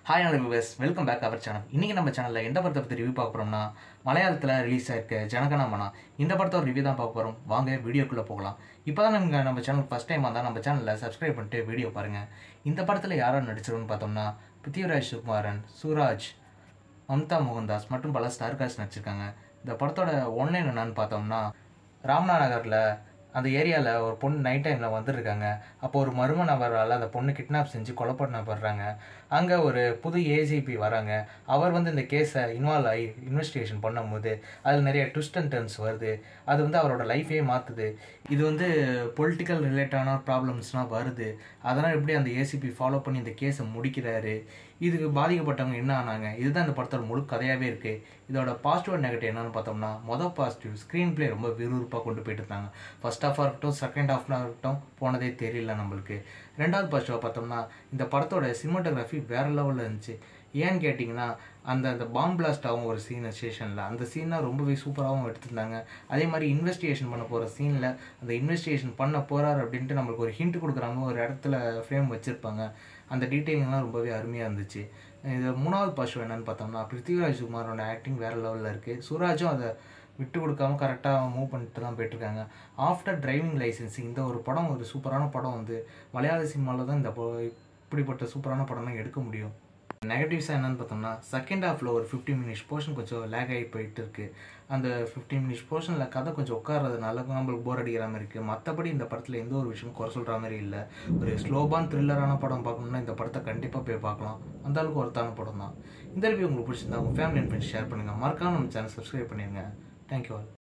hi all viewers welcome back our channel இன்றைக்கி நம்ம சேனலில் எந்த படத்தை பற்றி ரிவ்யூ பார்க்க போகிறோம்னா மலையாளத்தில் ரிலீஸ் ஆயிருக்க ஜனகணமனா இந்த படத்தோட ரிவ்யூ தான் பார்க்க போகிறோம் வாங்க வீடியோக்குள்ளே போகலாம் இப்போ தான் நீங்கள் நம்ம சேனல் ஃபஸ்ட் டைம் வந்தால் நம்ம சேனலில் சப்ஸ்கிரைப் பண்ணிட்டு வீடியோ பாருங்கள் இந்த படத்தில் யாரும் நடிச்சிருன்னு பார்த்தோம்னா பிருத்திவிராஜ் சுகுமாரன் சூராஜ் மம்தா மோகன்தாஸ் மற்றும் பல ஸ்டார் காஸ்ட் நடிச்சிருக்காங்க இந்த படத்தோட ஒன்று என்னன்னு பார்த்தோம்னா ராம்னா நகரில் அந்த ஏரியாவில் ஒரு பொண்ணு நைட் டைமில் வந்துருக்காங்க அப்போ ஒரு மர்ம நபரால் அந்த பொண்ணு கிட்னாப் செஞ்சு கொலை பண்ணப்படுறாங்க அங்கே ஒரு புது ஏஜிபி வராங்க அவர் வந்து இந்த கேஸை இன்வால்வ் ஆகி இன்வெஸ்டிகேஷன் பண்ணும்போது அதில் நிறைய ட்விஸ்ட் அண்ட் டர்ன்ஸ் வருது அது வந்து அவரோட லைஃபே மாற்றுது இது வந்து பொலிட்டிக்கல் ரிலேட்டான ப்ராப்ளம்ஸ்லாம் வருது அதனால் எப்படி அந்த ஏசிபி ஃபாலோ பண்ணி இந்த கேஸை முடிக்கிறாரு இதுக்கு பாதிக்கப்பட்டவங்க என்ன ஆனாங்க இதுதான் இந்த படத்தோட முழு கதையாகவே இருக்குது இதோட பாசிட்டிவ் அண்ட் நெகட்டிவ் என்னன்னு பார்த்தோம்னா மொதல் பாசிட்டிவ் ஸ்க்ரீன் ப்ளே ரொம்ப விறுவிறுப்பாக கொண்டு போயிட்டு இருந்தாங்க ஃபர்ஸ்ட் ஹாஃபாக இருக்கட்டும் செகண்ட் ஹாஃப்னா இருக்கட்டும் போனதே தெரியல நம்மளுக்கு ரெண்டாவது பாசிட்டிவாக பார்த்தோம்னா இந்த படத்தோட சினிமாட்டோகிராஃபி வேறு லெவலில் இருந்துச்சு ஏன்னு கேட்டிங்கன்னா அந்த அந்த பாம் பிளாஸ்ட் ஆகும் ஒரு சீன் ஸ்டேஷனில் அந்த சீன்லாம் ரொம்பவே சூப்பராகவும் எடுத்திருந்தாங்க அதே மாதிரி இன்வெஸ்டிகேஷன் பண்ண போகிற சீனில் அந்த இன்வெஸ்டிகேஷன் பண்ண போகிறார் அப்படின்ட்டு நம்மளுக்கு ஒரு ஹிண்ட் கொடுக்குறாங்க ஒரு இடத்துல ஃப்ரேம் வச்சுருப்பாங்க அந்த டீட்டெயிலிங்லாம் ரொம்பவே அருமையாக இருந்துச்சு இது மூணாவது பாசிட்டிவ் என்னன்னு பார்த்தோம்னா பிருத்திவிராஜ் குமாரோட ஆக்டிங் வேறு லெவலில் இருக்குது சூராஜும் அதை விட்டு கொடுக்காம கரெக்டாக மூவ் பண்ணிட்டு தான் போயிட்டுருக்காங்க ஆஃப்டர் டிரைவிங் லைசன்ஸ் இந்த ஒரு படம் ஒரு சூப்பரான படம் வந்து மலையாள சினிமாவில் தான் இந்த ப- இப்படிப்பட்ட சூப்பரான படம்லாம் எடுக்க முடியும் நெகட்டிவ்ஸாக என்னன்னு பார்த்தோம்னா செகண்ட் ஹாஃபில் ஒரு ஃபிஃப்டி மினிட்ஸ் போர்ஷன் கொஞ்சம் லேக் ஆகி போயிட்டு இருக்கு அந்த ஃபிஃப்டி மினிட்ஸ் போர்ஷனில் கதை கொஞ்சம் உட்கார்றதுனால நம்மளுக்கு போர் அடிக்கிற மாதிரி இருக்குது மற்றபடி இந்த படத்தில் எந்த ஒரு விஷயமும் குறை சொல்கிற மாதிரி இல்லை ஒரு ஸ்லோபான் த்ரில்லரான படம் பார்க்கணும்னா இந்த படத்தை கண்டிப்பாக போய் பார்க்கலாம் அந்த அளவுக்கு ஒருத்தான படம் தான் இந்த ரிவ்யூ உங்களுக்கு பிடிச்சிருந்தா உங்கள் ஃபேமிலி அண்ட் ஃப்ரெண்ட்ஸ் ஷேர் பண்ணுங்கள் மறக்காம நம்ம சேனல் சப்ஸ்கிரைப் பண்ணிடுங்க தேங்க்யூ ஆல்